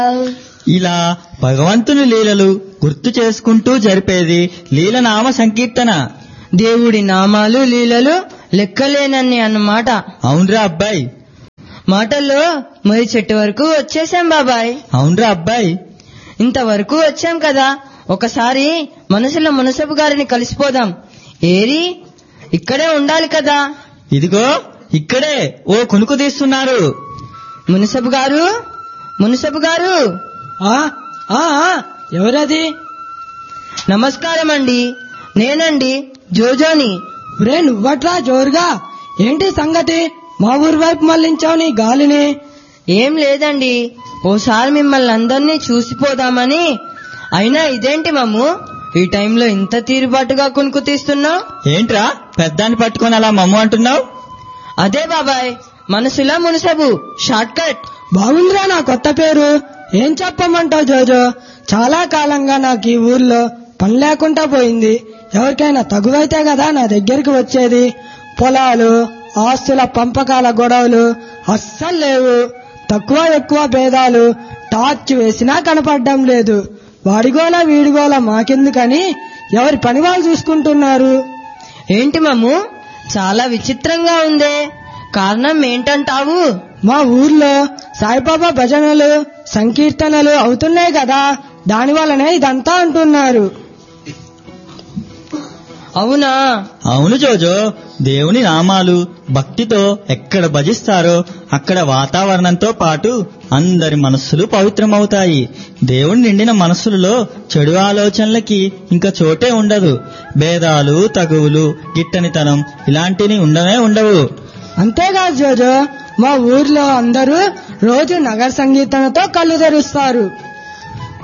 ఇలా భగవంతుని లీలలు గుర్తు చేసుకుంటూ జరిపేది లీలనామ సంకీర్తన దేవుడి నామాలు లీలలు లెక్కలేనన్ని అన్నమాట అవునరా అబ్బాయి మాటల్లో మరి చెట్టు వరకు వచ్చేసాం బాబాయ్ అవునరా అబ్బాయి ఇంతవరకు వచ్చాం కదా ఒకసారి మనసులో మునసబు గారిని కలిసిపోదాం ఏరి ఇక్కడే ఉండాలి కదా ఇదిగో ఇక్కడే ఓ కునుకు తీస్తున్నారు మునసబు గారు మునసబు గారు ఆ ఆ ఆ, ఎవరది నమస్కారం అండి నేనండి జోజోని రే నువ్వట్రా జోరుగా ఏంటి సంగతి మా ఊరి వైపు మళ్ళించావు నీ గాలిని ఏం లేదండి ఓసారి మిమ్మల్ని అందరినీ చూసిపోదామని అయినా ఇదేంటి మమ్ము ఈ టైంలో ఇంత తీరుబాటుగా కునుకు తీస్తున్నావు ఏంట్రా పెద్దాన్ని పట్టుకొని అలా మమ్ము అంటున్నావు అదే బాబాయ్ మనసులా మునసబు షార్ట్ కట్ బాగుందిరా నా కొత్త పేరు ఏం చెప్పమంటావు జోజో చాలా కాలంగా నాకు ఈ ఊర్లో పని లేకుండా పోయింది ఎవరికైనా తగువైతే కదా నా దగ్గరికి వచ్చేది పొలాలు ఆస్తుల పంపకాల గొడవలు అస్సలు లేవు తక్కువ ఎక్కువ భేదాలు టార్చ్ వేసినా కనపడడం లేదు వాడిగోల వీడిగోల మాకెందుకని ఎవరి పని వాళ్ళు చూసుకుంటున్నారు ఏంటి మమ్ము చాలా విచిత్రంగా ఉందే కారణం ఏంటంటావు మా ఊర్లో సాయిబాబా భజనలు సంకీర్తనలు అవుతున్నాయి కదా దాని వల్లనే ఇదంతా అంటున్నారు అవునా అవును జోజో దేవుని నామాలు భక్తితో ఎక్కడ భజిస్తారో అక్కడ వాతావరణంతో పాటు అందరి మనస్సులు పవిత్రమవుతాయి దేవుని నిండిన మనస్సులలో చెడు ఆలోచనలకి ఇంకా చోటే ఉండదు భేదాలు తగువులు గిట్టనితనం ఇలాంటివి ఉండనే ఉండవు అంతేకాదు జోజో మా ఊర్లో అందరూ రోజు నగర సంగీతనతో కళ్ళు తెరుస్తారు